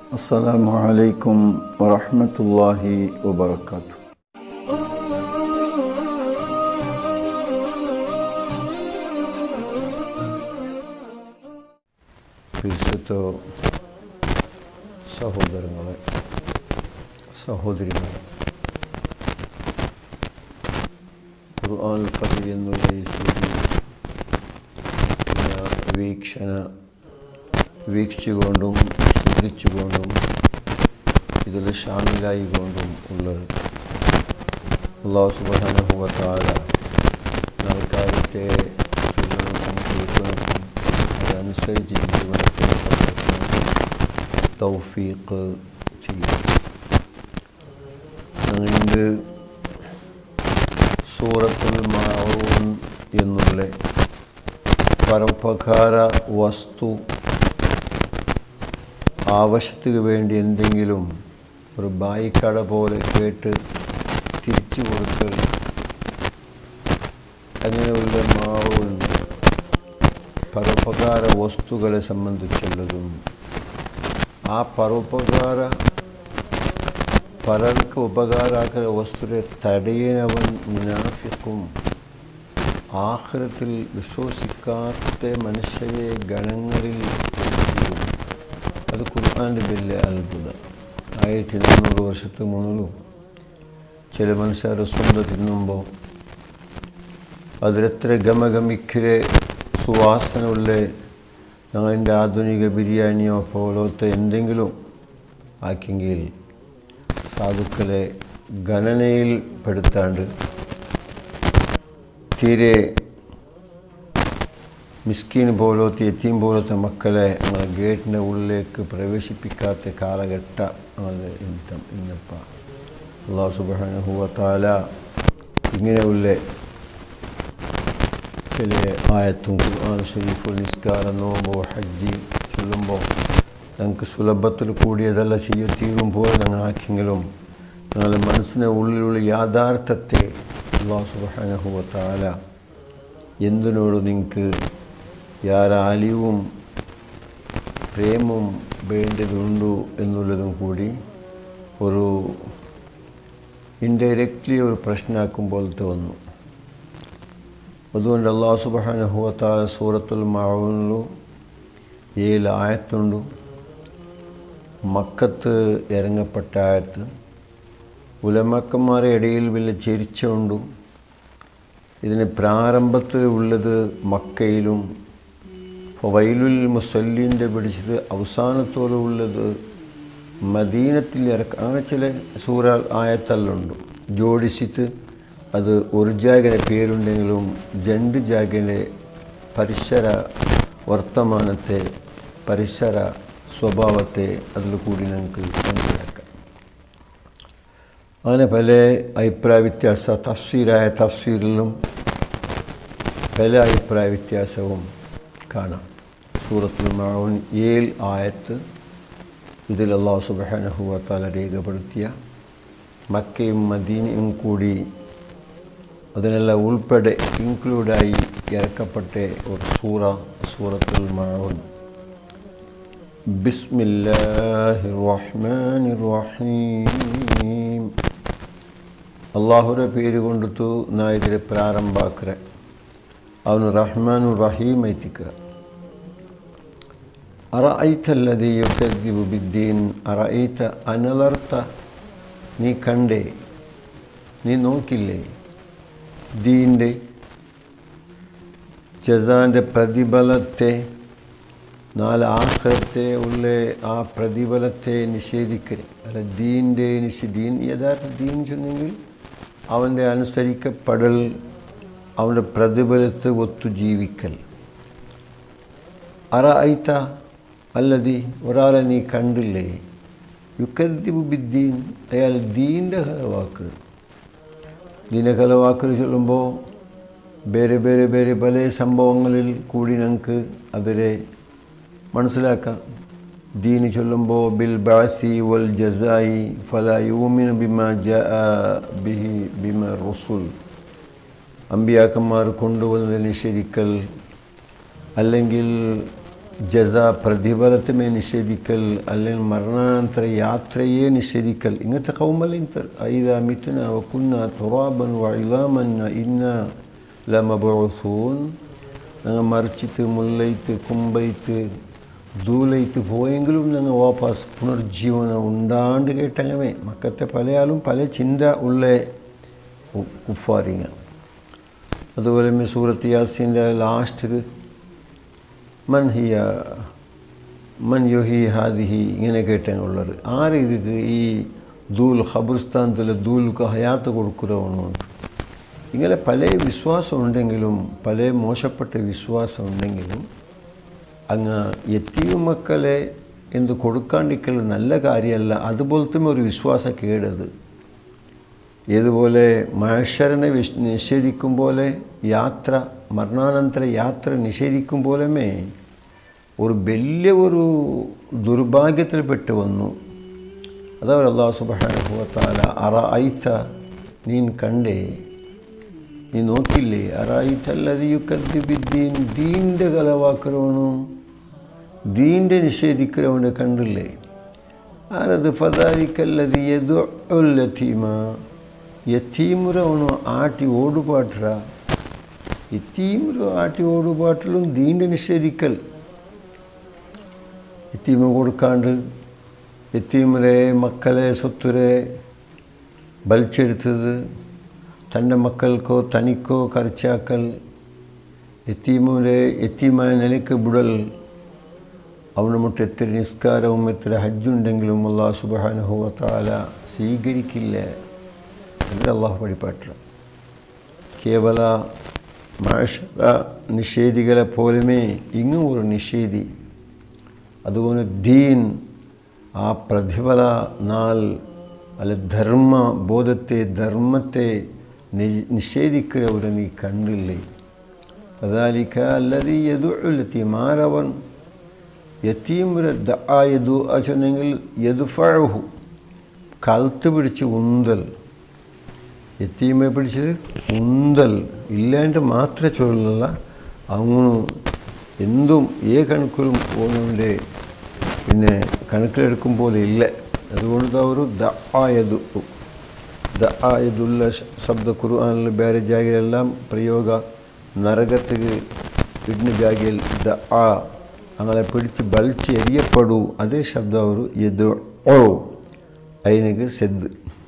السلام عليكم ورحمة الله وبركاته ക്രിസ്തു സഹോദരങ്ങളെ സഹോദരികളെ ഖുർആൻ കഥ എന്നുള്ള ഈ സീരിയൽ ഞാൻ വീക്ഷണ വീക്ഷിച്ചുകൊണ്ടും ശ്രദ്ധിച്ചുകൊണ്ടും ഇതിൽ ഷാമിലായിക്കൊണ്ടും ഉള്ളത് അള്ളാഹു സുബാനുഭവത്താല നൽകാലത്തെ ചൊല്ലണക്കും കേൾക്കണക്കും അതനുസരിച്ച് ജീവനത്തെ തൗഫീഖ് ചെയ്യും അങ്ങനെ സൂറത്തുൽ മാവൂൻ എന്നുള്ള പരോപകാര വസ്തു ആവശ്യത്തിന് വേണ്ടി എന്തെങ്കിലും ഒരു ബായിക്കട പോലെ കേട്ട് തിരിച്ചു കൊടുക്കൽ അങ്ങനെയുള്ള മാവും പരോപകാര വസ്തുക്കളെ സംബന്ധിച്ചുള്ളതും ആ പരോപകാര പലർക്ക് ഉപകാരാക്കുന്ന വസ്തുരെ തടയുന്നവൻ മുനാഫിക്കും ആഹ്രത്തിൽ വിശ്വസിക്കാത്ത മനുഷ്യരെ ഗണങ്ങളിൽ ഉൾപ്പെടുത്തിയും. അത് ഖുർആാൻ്റെ വലിയ അത്ഭുതം ആയിരത്തി നാനൂറ് വർഷത്തിന് മുന്നിലും ചില മനുഷ്യർ സ്വന്തം തിന്നുമ്പോൾ അതിലെത്ര ഗമഗമിക്കരെ സുവാസനയുള്ള ഞങ്ങളുടെ ആധുനിക ബിരിയാണിയോ പോലത്തെ എന്തെങ്കിലും ആക്കിയെങ്കിൽ സാധുക്കളെ ഗണനയിൽ പെടുത്താണ്ട് തീരെ മിസ്കീൻ പോലത്തെ എത്തിയും പോലത്തെ മക്കളെ അങ്ങനെ ഗേറ്റിൻ്റെ ഉള്ളിലേക്ക് പ്രവേശിപ്പിക്കാത്ത കാലഘട്ട അത് ഇന്നത്തെ ഇന്നപ്പ അള്ളാഹു സുബാനുഭവത്താല ഇങ്ങനെയുള്ള ചില ആയത്തും ഖുർആൻ ഷരീഫുൽ നിസ്കാരം നോമ്പോ ഹജ്ജി ചൊല്ലുമ്പോൾ ഞങ്ങൾക്ക് സുലഭത്തിൽ കൂടിയതല്ല ചെയ്യത്തീരുമ്പോൾ ഞങ്ങൾ ആക്കിയെങ്കിലും ഞങ്ങളുടെ മനസ്സിന് ഉള്ളിലുള്ള യാഥാർത്ഥ്യത്തെ അള്ളാഹു സുബാനുഭവത്താല എന്തിനോട് നിങ്ങൾക്ക് യാരാലിവും പ്രേമവും വേണ്ടതുണ്ടു എന്നുള്ളതും കൂടി ഒരു ഇൻഡയറക്റ്റ്ലി ഒരു പ്രശ്നമാക്കുമ്പോൾ തോന്നുന്നു അതുകൊണ്ട് അള്ളാഹു സുബാനുഭവത്താല സൂറത്തുൽ മാവുന്നു ഏഴ് ആയത്തുണ്ട് മക്കത്ത് ഇറങ്ങപ്പെട്ട ആയത്ത് ഉലമക്കന്മാരെ ഇടയിൽ വലിയ ചരിച്ചുണ്ട് ഇതിന് പ്രാരംഭത്തിൽ ഉള്ളത് മക്കയിലും വൈലുൽ മുസല്ലീൻ്റെ പിടിച്ചത് അവസാനത്തോടെ ഉള്ളത് മദീനത്തിൽ ഇറക്ക അങ്ങനെ ചില സൂറ ആയത്തല്ലുണ്ട് ജോഡിച്ചിട്ട് അത് ഒരു ജാഗന പേരുണ്ടെങ്കിലും രണ്ട് ജാഗനെ പരിസര വർത്തമാനത്തെ പരിസര സ്വഭാവത്തെ അതിൽ കൂടി നമുക്ക് മനസ്സിലാക്കാം അങ്ങനെ പല അഭിപ്രായ വ്യത്യാസ തഫ്സീരായ തഫ്സീറിലും പല അഭിപ്രായ വ്യത്യാസവും കാണാം സൂറത്തുൽ മാവൻ ഏൽ ആയത്ത് ഇതിൽ അള്ളാഹു സുബാനഹുവത്താല രേഖപ്പെടുത്തിയ മക്കയും മദീനയും കൂടി അതിനെല്ലാം ഉൾപ്പെടെ ഇൻക്ലൂഡായി ഇറക്കപ്പെട്ട ഒരു സൂറ സൂറത്തുൽ മാവൻ ബിസ്മില്ലാഹി റഹ്മാൻ റഹീം അള്ളാഹുടെ പേര് കൊണ്ടുത്തു നാ ഇതിൽ പ്രാരംഭാക്കര ಅವನು ರಹಮಾನು ರಹೀಮ್ ಐತಿಕ್ರ ಅರಐತ ಅಲ್ಲದೆ ಯುಕದ್ದಿಬು ಬಿದ್ದೀನ್ ಅರಐತ ಅನಲರ್ಥ നീ കണ്ടേ നീ നോക്കില്ലേ ദീൻ്റെ ജസാൻ്റെ പ്രതിഫലത്തെ നാല് ആഹ്റത്തെ ഉള്ള ആ പ്രതിഫലത്തെ നിഷേധിക്കരുത് അല്ല ദീൻ്റെ നിഷ ദീൻ യഥാർത്ഥ ദീൻ ചെന്നെങ്കിൽ അവൻ്റെ അനുസരിക്കപ്പെടൽ അവൻ്റെ പ്രതിഫലത്തെ ഒത്തു ജീവിക്കൽ അറ ഐത്ത അല്ലതി ഒരാളെ നീ കണ്ടില്ലേ യുക്കദ്ദിബു ബിദ്ദീൻ അയാൾ ദീൻ്റെ ഹലവാക്കുകൾ ദീൻ്റെ ഹലവാക്കുകൾ ചൊല്ലുമ്പോൾ ಬೇರೆ ಬೇರೆ ಬೇರೆ പല സംഭവങ്ങളിൽ കൂടി ഞങ്ങൾക്ക് അവരെ മനസ്സിലാക്കാം ദീന് ചൊല്ലുമ്പോൾ ബിൽ ബാസി വൽ ജസായി ഫല യൂമിൻ ബിമ ജ ബിഹി ബിമ റുസുൽ അമ്പിയാക്കന്മാർ കൊണ്ടുവന്ന് നിഷേധിക്കൽ അല്ലെങ്കിൽ ജസ പ്രതിഫലത്തിനെ നിഷേധിക്കൽ അല്ലെങ്കിൽ മരണാനന്തര യാത്രയെ നിഷേധിക്കൽ ഇങ്ങനത്തെ കൗമല്ല ഇന്നത്തെ ഐദ മിഥുന വക്കുന്ന തുറാബൻ വൈലാമൻ ഇന്ന ലമബോസൂൻ ഞങ്ങൾ മറിച്ചിട്ട് മുല്ലൈത്ത് കുമ്പൈത്ത് ദൂലൈത്ത് പോയെങ്കിലും ഞങ്ങൾ വാപ്പസ് പുനർജീവനം ഉണ്ടാണ്ട് കേട്ടങ്ങനെ മക്കത്തെ പല ആളും പല ചിന്ത ഉള്ള കുഫാരിങ്ങ അതുപോലെ സൂറത്ത് യാസിൻ്റെ ലാസ്റ്റ് മൻ ഹിയ മൻ യൊഹി ഹാദിഹി ഇങ്ങനെ കേട്ടുള്ളത് ആര് ഇതുക്ക് ഈ ദൂൽ ഖബർസ്ഥാനത്തിൽ ദൂൽക്ക് ഹയാത്ത് കൊടുക്കുന്നവനുണ്ട് ഇങ്ങനെ പല വിശ്വാസം ഉണ്ടെങ്കിലും പല മോശപ്പെട്ട വിശ്വാസം ഉണ്ടെങ്കിലും അങ്ങ് എത്തിയ മക്കളെ എന്ത് കൊടുക്കാണ്ടിക്കൽ നല്ല കാര്യമല്ല അതുപോലത്തെ ഒരു വിശ്വാസ കേടത് ഏതുപോലെ മഹേശ്വരനെ വിശ് നിഷേധിക്കും പോലെ യാത്ര മരണാനന്തര യാത്ര നിഷേധിക്കും പോലെമേ ഒരു വലിയ ഒരു ദുർഭാഗ്യത്തിൽപ്പെട്ട് വന്നു അതവർ അള്ളാഹു സുബാനുഭവത്താല അറ ഐത്ത നീൻ കണ്ടേ നീ നോക്കില്ലേ അറായിത്തല്ലതിയുക്കദ്ദിബിദ്ദീൻ ദീൻ്റെ കലവാക്കരവണു ദീൻ്റെ നിഷേധിக்கிறവനെ കണ്ടില്ലേ ആരത് ഫതാരിക്കല്ലതി യദുല്ലത്തീമ യത്തീമുരവണു ആട്ടി ഓടുപാട്ട യത്തീമുര ആട്ടി ഓടുപാട്ടിലും ദീൻ്റെ നിഷേധിക്കൽ യത്തീമ കൊടുക്കാണ്ട് യത്തീമുരെ മക്കളെ സ്വത്തുരെ വലിച്ചെടുത്തത് തൻ്റെ മക്കൾക്കോ തനിക്കോ കറിച്ചാക്കൽ എത്തീമിലെ എത്തീമായ നിലയ്ക്ക് ബുടൽ അവന് മുട്ട് എത്ര നിസ്കാരവും എത്ര ഹജ്ജുണ്ടെങ്കിലും അള്ളാഹു സുബാനുഭവത്താല സ്വീകരിക്കില്ല എന്ന് അള്ളാഹു പഠിപ്പാട്ട കേവല മാഷ നിഷേധികളെ പോലുമേ ഇങ്ങും ഒരു നിഷേധി അതുകൊണ്ട് ദീൻ ആ പ്രതിഫല നാൾ അല്ല ധർമ്മ ബോധത്തെ ധർമ്മത്തെ നിഷേധിക്കുന്നവരെ നീ കണ്ടില്ലേ അതാലിക്ക അല്ലത് യദുലത്തിമാരവൻ യത്തീമുര ദായതു അച്ചെന്നെങ്കിൽ യദുഫഴഹു കഴുത്ത് പിടിച്ച് ഉന്തൽ യത്തീമെ പിടിച്ചത് ഉന്തൽ ഇല്ലാണ്ട് മാത്രമേ ചൊല്ലുള്ള അങ്ങ് എന്തും ഏ കണക്കിലും പോകുന്നതിൻ്റെ പിന്നെ കണക്കിലെടുക്കും പോലെ ഇല്ല അതുകൊണ്ട് ಅವರು ದ ಆಯದು ದ ಆಯದುಲ್ಲ ಶಬ್ದ ಕುರುಆನಲ್ಲಿ ಬೇರೆ ಜಾಗರೆല്ലാം പ്രയോഗ നരകത്തിക്ക് ഇടുന്ന ജാഗയിൽ ദ ആ അങ്ങനെ പിടിച്ച് ബലിച്ച് എരിയപ്പെടൂ അതേ ശബ്ദം അവർ എത് ഓ അതിനക്ക് സെദ്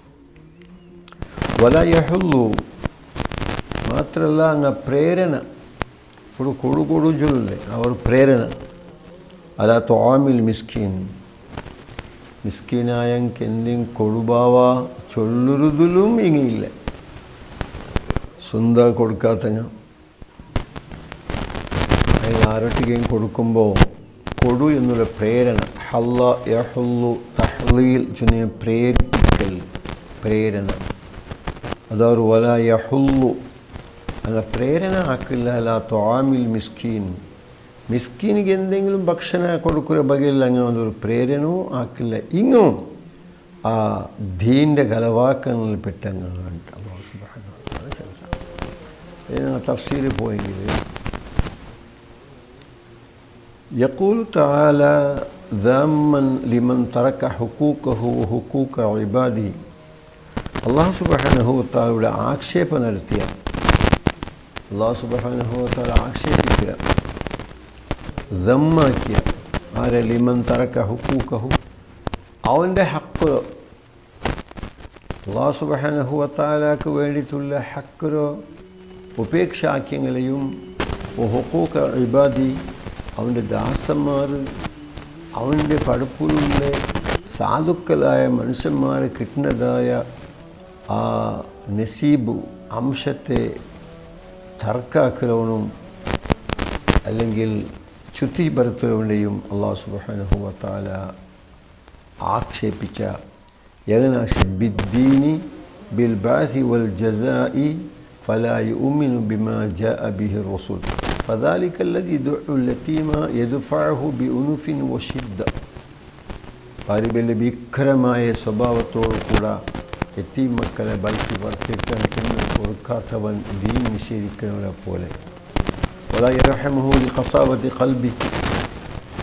വല യഹുല്ലു മാത്രമല്ല അങ്ങ് പ്രേരണ കൊടു കൊടു കൊടു ചൊല്ലേ അവർ പ്രേരണ അല തോമിൽ മിസ്കീൻ മിസ്കീനായക്ക് എന്തെങ്കിലും കൊടുബാവ ചൊല്ലുരുതിലും ഇങ്ങിയില്ല സ്വന്തം കൊടുക്കാത്ത ഞാൻ അതിന് ആരൊട്ടിക്കും കൊടുക്കുമ്പോൾ കൊടു എന്നുള്ള പ്രേരണ ഹല്ല യഹുല്ലു തഹ്ലീൽ ചൊന്നിയ പ്രേരിപ്പിക്കൽ പ്രേരണ അതവർ വല യഹുല്ലു അങ്ങനെ പ്രേരണ ആക്കില്ല അല്ല ത്വാമിൽ മിസ്കീൻ മിസ്കീനിಗೆ എന്തെങ്കിലും ഭക്ഷണ കൊടുക്കുന്ന ಬಗೆಯಲ್ಲಿ അങ്ങനെ ഒരു പ്രേരണവും ആക്കില്ല ഇങ്ങും ആ ദീൻ്റെ കലവാക്കങ്ങളിൽ പെട്ടങ്ങാണ്ട് തഫ്സീൽ പോയെങ്കിൽ يقول تعالى ذاما لمن ترك حقوقه وحقوق عباده അള്ളാഹു സുബാനഹു താലയുടെ ആക്ഷേപ നടത്തിയ അള്ളാഹു സുബാനഹു താല ആക്ഷേപിക്കുക ജമ്മാക്കിയ ആരെ ലിമൻ തറക്ക ഹുക്കൂക്കഹു അവൻ്റെ ഹക്ക് അള്ളാഹു സുബാനഹുവത്താലാക്ക് വേണ്ടിയിട്ടുള്ള ഹക്കരോ ഉപേക്ഷാക്യങ്ങളെയും ഹുക്കൂക്ക ഇബാദി അവൻ്റെ ദാസന്മാർ അവൻ്റെ പടുപ്പിലുള്ള സാധുക്കളായ മനുഷ്യന്മാരെ കിട്ടുന്നതായ ആ നസീബ് അംശത്തെ തർക്കാക്കുന്നവനും അല്ലെങ്കിൽ ചുറ്റി ബർത്തുവിൻ്റെയും അള്ളാഹു സുബാനുഹുവത്താല ആക്ഷേപിച്ച യഗനാഷ് ബിദ്ദീനി ബിൽ ബാസി വൽ ജസായി فلا يؤمن بما جاء به الرسول فذلك الذي يدعو اليتيم يدفعه بأنف وشدة പാരിബല്യ ഭീകരമായ സ്വഭാവത്തോടു കൂടെ എത്തി മക്കളെ ബൈക്ക് വർത്തിക്കാൻ കൊടുക്കാത്തവൻ ദീൻ നിഷേധിക്കുന്നവനെ പോലെ ولا يرحمه لقصابة قلبه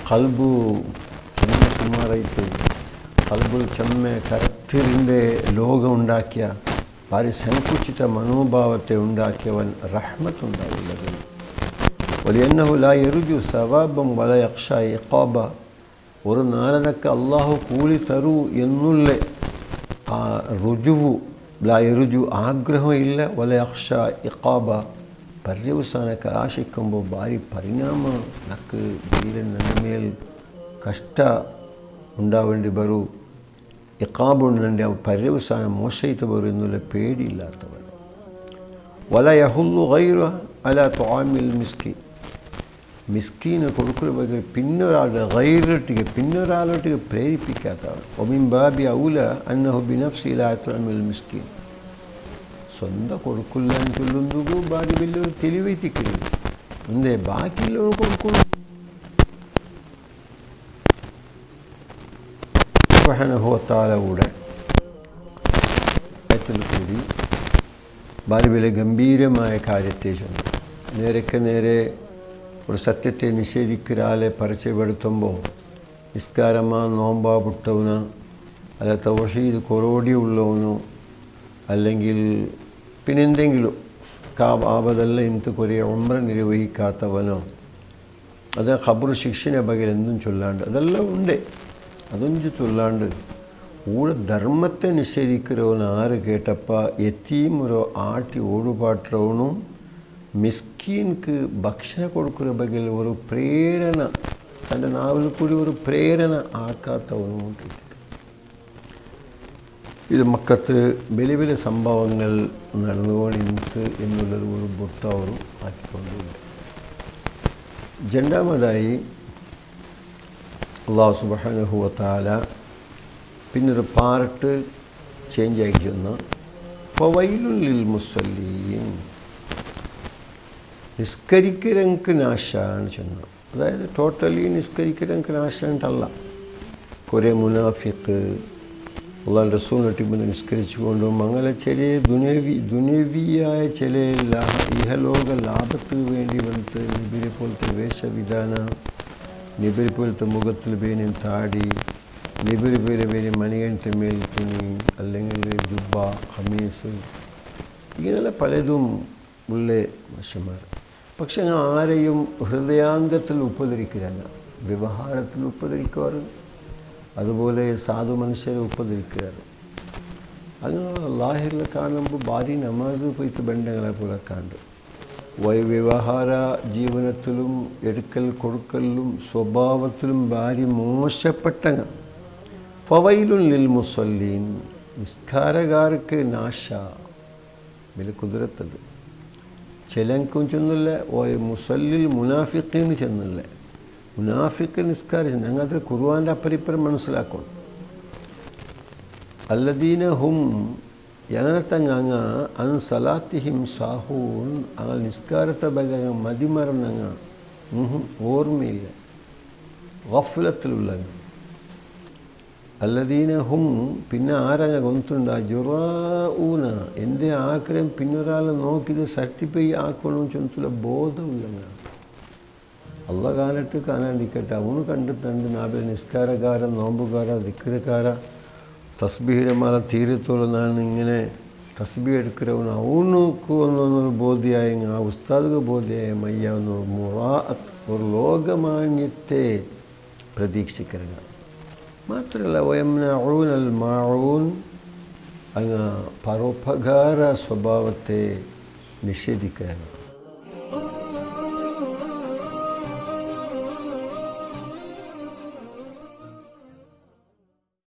കൽബു ചെമ്മ സുമാറായിട്ട് കൽബുൽ ചെമ്മ കരത്തിരിൻ്റെ ലോകം ഉണ്ടാക്കിയ ഭാരി സങ്കുചിത മനോഭാവത്തെ ഉണ്ടാക്കിയവൻ റഹ്മത്തുണ്ടാവുള്ളത് വലിയന്നഹു ലാ എറുജു സവാബം വല യക്ഷ ഇഖാബ ഒരു നാലനക്ക് അള്ളാഹു കൂലി തരൂ എന്നുള്ള ആ രുജുവു ലാ എറുജു ആഗ്രഹമില്ല വല യക്ഷ ഇഖാബ പര്യവസാനಕ್ಕೆ ಆಶಿಕ್ಕಂಬ ಭಾರಿ ಪರಿಣಾಮ ನಕ್ಕು ಬೀರ ನನ್ನ ಮೇಲೆ ಕಷ್ಟ ഉണ്ടാവേണ്ടി ಬರು ഇക്കാബുണ്ടെ പര്യവസാനം മോശയിട്ട് വരും എന്നുള്ള പേടിയില്ലാത്തവൻ വല യഹുല്ലു ഗൈറ അല ത്വാമിൽ മിസ്കി മിസ്കീന് കൊടുക്കുന്ന ಬಗ್ಗೆ പിന്നൊരാളുടെ ഗൈറിട്ടിಗೆ പിന്നൊരാളൊട്ടിಗೆ പ്രേരിപ്പിക്കാത്തവൻ ഒമിൻ ബാബി ഔല അന്നഹു ബിനഫ്സി ലാ ത്വാമിൽ മിസ്കീൻ സ്വന്തം കൊടുക്കില്ല എന്ന് ചൊല്ലുന്നതു ബാക്കി വലിയൊരു തെളിവെത്തിക്കരുത് എന്തേ ബാക്കിയുള്ളവർ കൊടുക്കുന്നു സുബ്ഹാനഹുവത്താല കൂടെ ആയത്തിൽ കൂടി ഭാരി വലിയ ഗംഭീരമായ കാര്യത്തെ ചെന്നു നേരക്ക് നേരെ ഒരു സത്യത്തെ നിഷേധിക്കൊരാളെ പരിചയപ്പെടുത്തുമ്പോൾ നിസ്കാരമാ നോമ്പാ പുട്ടവന് അല്ല തൗഹീദ് കൊറോടിയുള്ളവനോ അല്ലെങ്കിൽ പിന്നെന്തെങ്കിലും കാ ആപതെല്ലാം ಇಂತು കുറേ ഉമ്ര നിർവഹിക്കാത്തവനോ അത് ഖബർ ശിക്ഷനെ ബകൽ എന്തും ചൊല്ലാണ്ട് അതെല്ലാം ഉണ്ട് അതൊന്നും ചൊല്ലാണ്ട് ഊടെ ധർമ്മത്തെ നിഷേധിக்கிறവൻ ആര് കേട്ടപ്പ എത്തിയും ഒരു ആട്ടി ഓടുപാട്ടവനും മിസ്കീൻക്ക് ഭക്ഷണം കൊടുക്കുന്ന ബകൽ ഒരു പ്രേരണ തൻ്റെ നാവിൽ കൂടി ഒരു പ്രേരണ ആക്കാത്തവനും കിട്ടി ഇത് മക്കത്ത് വലിയ വലിയ സംഭവങ്ങൾ നടന്നുകൊണ്ടിരുന്നത് എന്നുള്ളത് ഒരു ബുട്ട അവർ ആക്കിക്കൊണ്ടുണ്ട് രണ്ടാമതായി അള്ളാഹു സുബാനുഹുവത്താല പിന്നൊരു പാർട്ട് ചേഞ്ച് ആക്കി ചെന്ന പവൈലുള്ളിൽ മുസല്ലീൻ നിസ്കരിക്കരങ്ക് നാശാണ് ചെന്നത് അതായത് ടോട്ടലി നിസ്കരിക്കരങ്ക് നാശായിട്ടല്ല കുറേ മുനാഫിക്ക് അള്ളാൻ റസൂൽ നട്ടിബന്ധ നിസ്കരിച്ചുകൊണ്ടും അങ്ങനെ ചില ദുനേവി ദുനേവിയായ ചില ലാ ഇഹലോക ലാഭത്തിന് വേണ്ടി വന്നിട്ട് നിബിരെ പോലത്തെ വേഷവിധാന നിബിരി പോലത്തെ മുഖത്തിൽ പേനും താടി നിബിരി പേരെ പേര് മണികണ്ഠ മേൽ തുണി അല്ലെങ്കിൽ ജുബ ഹമീസ് ഇങ്ങനെയുള്ള പലതും ഉള്ള മനുഷ്യന്മാർ പക്ഷെ ആരെയും ഹൃദയാംഗത്തിൽ ഉപദ്രവിക്കില്ല വ്യവഹാരത്തിൽ ഉപദ്രവിക്കാറുണ്ട് അതുപോലെ സാധു മനുഷ്യരെ ഉപദ്രവിക്കുകയാണ് അങ്ങനെ ലാഹിറിൽ കാണുമ്പോൾ ഭാര്യ നമാസ് പോയിട്ട് ബന്ധങ്ങളെ പോലെ കണ്ട് വൈ വ്യവഹാര ജീവനത്തിലും എടുക്കൽ കൊടുക്കലിലും സ്വഭാവത്തിലും ഭാര്യ മോശപ്പെട്ടങ്ങ ഫവയിലും ലിൽ മുസല്ലീൻ നിസ്കാരകാർക്ക് നാശ വലിയ കുതിരത്തത് ചിലങ്കും ചെന്നില്ല ഓ മുസല്ലിൽ മുനാഫിക്കിന് ചെന്നില്ല മുനാഫിക്ക് നിസ്കാരിച്ച് ഞങ്ങൾക്ക് ഖുർവാൻ്റെ അപ്പരിപ്പരം മനസ്സിലാക്കണം അല്ലദീന ഹും എങ്ങനത്തങ്ങ അൻ സലാത്തിഹിം സാഹൂൻ അങ്ങൾ നിസ്കാരത്തെ ബഗ മതിമറന്നങ്ങ ഓർമ്മയില്ല ഗഫലത്തിലുള്ള അല്ലദീന ഹും പിന്നെ ആരങ്ങ ഗൊന്തുണ്ട ജുറാഊന എന്തേ ആഗ്രഹം പിന്നൊരാളെ നോക്കിയത് സർട്ടിഫൈ ആക്കണമെന്ന് ചൊന്തുള്ള ബോധമില്ലങ്ങ അള്ള കാലത്ത് കാണാണ്ടിരിക്കട്ടെ അവന് കണ്ട് തണ്ട് നാബിൽ നിസ്കാരക്കാര നോമ്പുകാര ദിക്കരക്കാര തസ്ബീഹിരമാല തീരത്തോളെന്നാണ് ഇങ്ങനെ തസ്ബി എടുக்கிறവന് അവനുക്ക് ഒന്നൊരു ബോധ്യായ ആ ഉസ്താദ് ബോധ്യായ മയ്യാവുന്ന മുറാ ഒരു ലോകമാന്യത്തെ പ്രതീക്ഷിക്കരുത് മാത്രമല്ല വയംനഊൻ അൽ മാഊൻ അങ്ങ് പരോപകാര സ്വഭാവത്തെ നിഷേധിക്കണം